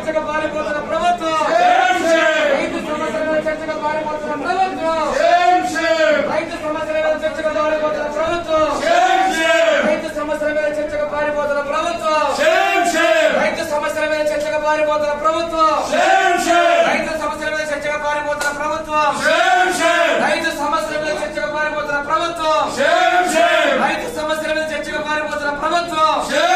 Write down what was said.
చర్చగా పారిపోతున్న ప్రభుత్వం రైతు సమస్యల మీద చర్చగా పారిపోతున్న ప్రభుత్వం రైతు సమస్యల మీద చర్చగా పారిపోతున్న ప్రభుత్వం రైతు సమస్యల మీద చర్చగా పారిపోతున్న ప్రభుత్వం రైతు సమస్యల మీద చర్చగా పారిపోతున్న ప్రభుత్వం రైతు సమస్యల మీద చర్చగా పారిపోతున్న ప్రభుత్వం రైతు సమస్యల మీద చర్చగా పారిపోతున్న ప్రభుత్వం రైతు సమస్యల మీద చర్చగా పారిపోతున్న ప్రభుత్వం